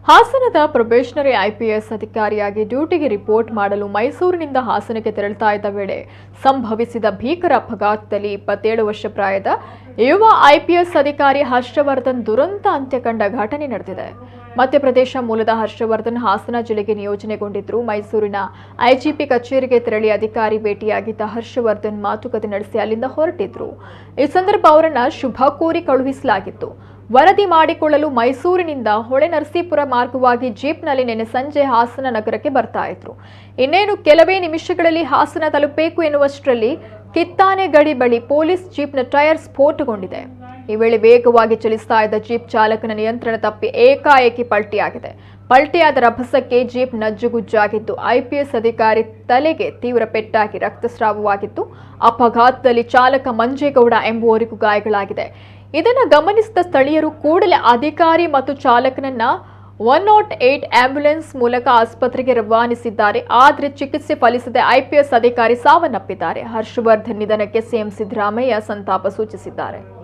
ಹಾಸನದ probationary IPS ಅಧಿಕಾರಿಯಾಗಿ ಡ್ಯೂಟಿಗೆ ರಿಪೋರ್ಟ್ ಮಾಡಲು ಮೈಸೂರಿನಿಂದ ಹಾಸನಕ್ಕೆ ತೆರಳುತ್ತಾ ಇದ್ದ ವೇಳೆ ಸಂಭವಿಸಿದ ಭೀಕರ ಅಪಘಾತದಲ್ಲಿ ಇಪ್ಪತ್ತೇಳು ವರ್ಷ ಪ್ರಾಯದ ಯುವ ಐಪಿಎಸ್ ಅಧಿಕಾರಿ ಹರ್ಷವರ್ಧನ್ ದುರಂತ ಅಂತ್ಯ ಕಂಡ ಘಟನೆ ನಡೆದಿದೆ ಮಧ್ಯಪ್ರದೇಶ ಮೂಲದ ಹರ್ಷವರ್ಧನ್ ಹಾಸನ ಜಿಲ್ಲೆಗೆ ನಿಯೋಜನೆಗೊಂಡಿದ್ರು ಮೈಸೂರಿನ ಐಜಿಪಿ ಕಚೇರಿಗೆ ತೆರಳಿ ಅಧಿಕಾರಿ ಭೇಟಿಯಾಗಿದ್ದ ಹರ್ಷವರ್ಧನ್ ಮಾತುಕತೆ ನಡೆಸಿ ಅಲ್ಲಿಂದ ಹೊರಟಿದ್ರು ಈ ಸಂದರ್ಭ ಅವರನ್ನ ಶುಭ ಕೋರಿ ಕಳುಹಿಸಲಾಗಿತ್ತು ವರದಿ ಮಾಡಿಕೊಳ್ಳಲು ಮೈಸೂರಿನಿಂದ ಹೊಳೆ ನರಸೀಪುರ ಮಾರ್ಗವಾಗಿ ಜೀಪ್ನಲ್ಲಿ ನಿನ್ನೆ ಸಂಜೆ ಹಾಸನ ನಗರಕ್ಕೆ ಬರ್ತಾ ಇದ್ರು ಇನ್ನೇನು ಕೆಲವೇ ನಿಮಿಷಗಳಲ್ಲಿ ಹಾಸನ ತಲುಪಬೇಕು ಎನ್ನುವಷ್ಟರಲ್ಲಿ ಕಿತ್ತಾನೆ ಗಡಿ ಬಳಿ ಪೊಲೀಸ್ ಜೀಪ್ನ ಟೈರ್ ಸ್ಫೋಟಗೊಂಡಿದೆ ಈ ವೇಳೆ ವೇಗವಾಗಿ ಚಲಿಸ್ತಾ ಇದ್ದ ಜೀಪ್ ಚಾಲಕನ ನಿಯಂತ್ರಣ ತಪ್ಪಿ ಏಕಾಏಕಿ ಪಲ್ಟಿಯಾಗಿದೆ ಪಲ್ಟಿಯಾದ ರಭಸಕ್ಕೆ ಜೀಪ್ ನಜ್ಜುಗುಜ್ಜಾಗಿದ್ದು ಐಪಿಎಸ್ ಅಧಿಕಾರಿ ತಲೆಗೆ ತೀವ್ರ ಪೆಟ್ಟಾಗಿ ರಕ್ತಸ್ರಾವವಾಗಿತ್ತು ಅಪಘಾತದಲ್ಲಿ ಚಾಲಕ ಮಂಜೇಗೌಡ ಎಂಬುವರಿಗೂ ಗಾಯಗಳಾಗಿದೆ ಇದನ್ನು ಗಮನಿಸಿದ ಸ್ಥಳೀಯರು ಕೂಡಲೇ ಅಧಿಕಾರಿ ಮತ್ತು ಚಾಲಕನನ್ನ ಒನ್ ನಾಟ್ ಏಟ್ ಆಂಬ್ಯುಲೆನ್ಸ್ ಮೂಲಕ ಆಸ್ಪತ್ರೆಗೆ ರವಾನಿಸಿದ್ದಾರೆ ಆದರೆ ಚಿಕಿತ್ಸೆ ಫಲಿಸದೆ ಐಪಿಎಸ್ ಅಧಿಕಾರಿ ಸಾವನ್ನಪ್ಪಿದ್ದಾರೆ ಹರ್ಷವರ್ಧನ್ ನಿಧನಕ್ಕೆ ಸಿಎಂ ಸಿದ್ದರಾಮಯ್ಯ ಸಂತಾಪ ಸೂಚಿಸಿದ್ದಾರೆ